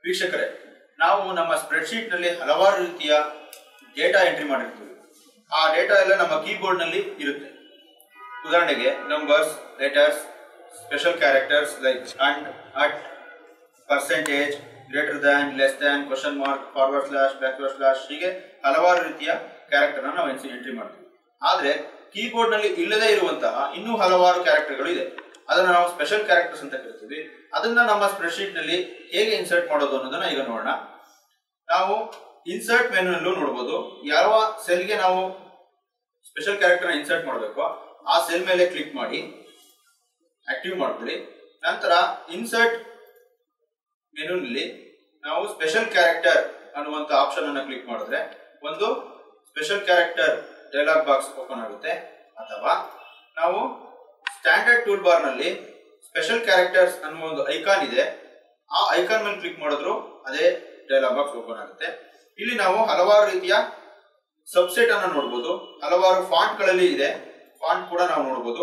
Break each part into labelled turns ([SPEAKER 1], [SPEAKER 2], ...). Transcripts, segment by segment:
[SPEAKER 1] ವೀಕ್ಷಕರೇ ನಾವು ನಮ್ಮ ಸ್ಪ್ರೆಡ್ಶೀಟ್ ನಲ್ಲಿ ಹಲವಾರು ರೀತಿಯ ಡೇಟಾ ಎಂಟ್ರಿ ಮಾಡಿರ್ತೀವಿ ಆ ಡೇಟಾ ಎಲ್ಲ ನಮ್ಮ ಕೀಬೋರ್ಡ್ ನಲ್ಲಿ ಇರುತ್ತೆ ಉದಾಹರಣೆಗೆ numbers letters special characters like and at percentage greater than less than question mark forward slash backward slash ಹೀಗೆ ಹಲವಾರು ರೀತಿಯ ಕ್ಯಾರೆಕ್ಟರ್ ನಾವು ಎಂಟ್ರಿ ಮಾಡ್ತೀವಿ ಆದ್ರೆ ಕೀಬೋರ್ಡ್ ನಲ್ಲಿ ಇಲ್ಲದೇ ಇರುವಂತಹ ಇನ್ನೂ ಹಲವಾರು ಕ್ಯಾರೆಕ್ಟರ್ಗಳು ಇದೆ ಅದನ್ನ ನಾವು ಸ್ಪೆಷಲ್ ಕ್ಯಾರೆಕ್ಟರ್ಸ್ ಅಂತ ಕರಿತೀವಿ ಅದನ್ನ ನಮ್ಮ ಸ್ಪ್ರೆಡ್ಶೀಟ್ ನಲ್ಲಿ ಹೇಗೆ ಇನ್ಸರ್ಟ್ ಮಾಡೋದು ಅನ್ನೋದನ್ನ ಈಗ ನೋಡೋಣ ನಾವು ಇನ್ಸರ್ಟ್ ಮೆನುನಲ್ಲೂ ನೋಡಬಹುದು ಯಾವ ಸೆಲ್ಗೆ ನಾವು ಸ್ಪೆಷಲ್ ಕ್ಯಾರೆಕ್ಟರ್ ಇನ್ಸರ್ಟ್ ಮಾಡಬೇಕು ಆ ಸೆಲ್ ಮೇಲೆ ಕ್ಲಿಕ್ ಮಾಡಿ ಆಕ್ಟಿವ್ ಮಾಡ್ಕೊಳ್ಳಿ ನಂತರ ಇನ್ಸರ್ಟ್ ಮೆನುನಲ್ಲಿ ನಾವು ಸ್ಪೆಷಲ್ ಕ್ಯಾರೆಕ್ಟರ್ ಅನ್ನುವಂತ ಆಪ್ಷನ್ ಅನ್ನು ಕ್ಲಿಕ್ ಮಾಡಿದ್ರೆ ಒಂದು special character dialog box open ಆಗುತ್ತೆ ಅಥವಾ ನಾವು ಸ್ಟ್ಯಾಂಡರ್ಡ್ ಟೂಲ್ ಬಾರ್ ನಲ್ಲಿ ಸ್ಪೆಷಲ್ ಕ್ಯಾರೆಕ್ಟರ್ಸ್ ಅನ್ನುವ ಒಂದು ಐಕಾನ್ ಇದೆ ಆ ಐಕಾನ್ ಮೇಲೆ ಕ್ಲಿಕ್ ಮಾಡಿದ್ರು ಅದೇ ಡೈಲಾಗ್ ಬಾಕ್ಸ್ ಓಪನ್ ಆಗುತ್ತೆ ಇಲ್ಲಿ ನಾವು ಹಲವಾರು ರೀತಿಯ ಸಬ್ಸೆಟ್ ಅನ್ನು ನೋಡಬಹುದು ಹಲವಾರು ಫಾಂಟ್ ಗಳಲ್ಲಿ ಇದೆ ಫಾಂಟ್ ಕೂಡ ನಾವು ನೋಡಬಹುದು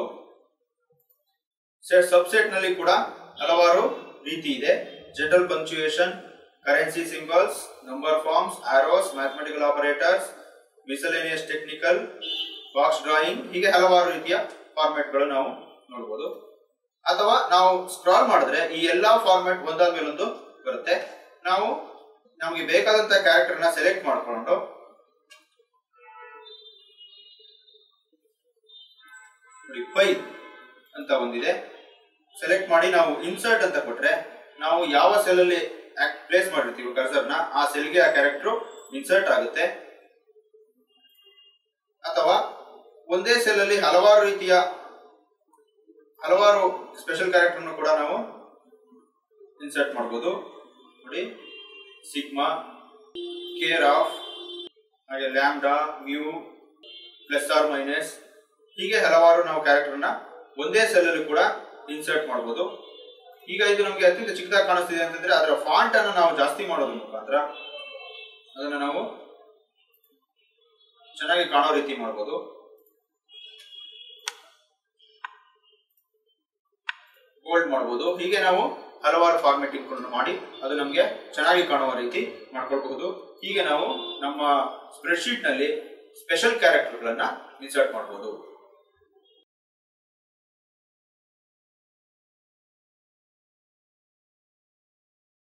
[SPEAKER 1] ಸಬ್ಸೆಟ್ ನಲ್ಲಿ ಕೂಡ ಹಲವಾರು ರೀತಿ ಇದೆ general punctuation currency symbols number forms arrows mathematical operators miscellaneous technical box drawing ಹೀಗೆ ಹಲವಾರು ರೀತಿಯ ಫಾರ್ಮ್ಯಾಟ್ಗಳು ನಾವು ನೋಡಬಹುದು ಅಥವಾ ನಾವು ಸ್ಕ್ರಾಲ್ ಮಾಡಿದ್ರೆ ಈ ಎಲ್ಲಾ ಫಾರ್ಮ್ಯಾಟ್ ಒಂದಾದ ಮೇಲೊಂದು ಬರುತ್ತೆ ನಾವು ನಮಗೆ ಬೇಕಾದಂತ ಕ್ಯಾರೆಕ್ಟರ್ ನ ಸೆಲೆಕ್ಟ್ ಮಾಡ್ಕೊಂಡು ನೋಡಿ ಪೈ ಅಂತ ಒಂದಿದೆ ಸೆಲೆಕ್ಟ್ ಮಾಡಿ ನಾವು ಇನ್ಸರ್ಟ್ ಅಂತ ಕೊಟ್ರೆ ನಾವು ಯಾವ ಸೆಲ್ ಅಲ್ಲಿ ಪ್ಲೇಸ್ ಮಾಡಿರ್ತೀವಿ ಕರ್ಸರ್ ನ ಆ ಸೆಲ್ಗೆ ಆ ಕ್ಯಾರೆಕ್ಟರ್ ಇನ್ಸರ್ಟ್ ಆಗುತ್ತೆ ಅಥವಾ ಒಂದೇ ಸೆಲ್ ಅಲ್ಲಿ ಹಲವಾರು ರೀತಿಯ ಹಲವಾರು ಸ್ಪೆಷಲ್ ಕ್ಯಾರೆಕ್ಟರ್ ಕೂಡ ನಾವು ಇನ್ಸರ್ಟ್ ಮಾಡಬಹುದು ನೋಡಿ ಸಿಗ್ಮಾ ಕೇರ್ ಆಫ್ ಹಾಗೆ lambda mu plus or minus ಹೀಗೆ ಹಲವಾರು ನಾವು ಕ್ಯಾರೆಕ್ಟರ್ನ ಒಂದೇ ಸೆಲ್ ಅಲ್ಲಿ ಕೂಡ ಇನ್ಸರ್ಟ್ ಮಾಡಬಹುದು ಈಗ ಇದು ನಮಗೆ ಅತ್ಯಂತ ಚಿಕ್ಕದಾಗಿ ಕಾಣಿಸ್ತಿದೆ ಅಂತಂದ್ರೆ ಅದರ ಫಾಂಟ್ ಅನ್ನು ನಾವು ಜಾಸ್ತಿ ಮಾಡೋದ್ರ ಮುಖಾಂತರ ಅದನ್ನ ನಾವು ಚೆನ್ನಾಗಿ ಕಾಣೋ ರೀತಿ ಮಾಡಬಹುದು ಬೋಲ್ಡ್ ಮಾಡಬಹುದು ಹೀಗೆ ನಾವು ಹಲವಾರು ಫಾರ್ಮೆಟಿಂಗ್ ಮಾಡಿ ಅದು ನಮಗೆ ಚೆನ್ನಾಗಿ ಕಾಣುವ ರೀತಿ ಮಾಡ್ಕೊಳ್ಬಹುದು ಹೀಗೆ ನಾವು ನಮ್ಮ ಸ್ಪ್ರೆಡ್ಶೀಟ್ ನಲ್ಲಿ ಸ್ಪೆಷಲ್ ಕ್ಯಾರೆಕ್ಟರ್ಗಳನ್ನ ಇನ್ಸರ್ಟ್ ಮಾಡಬಹುದು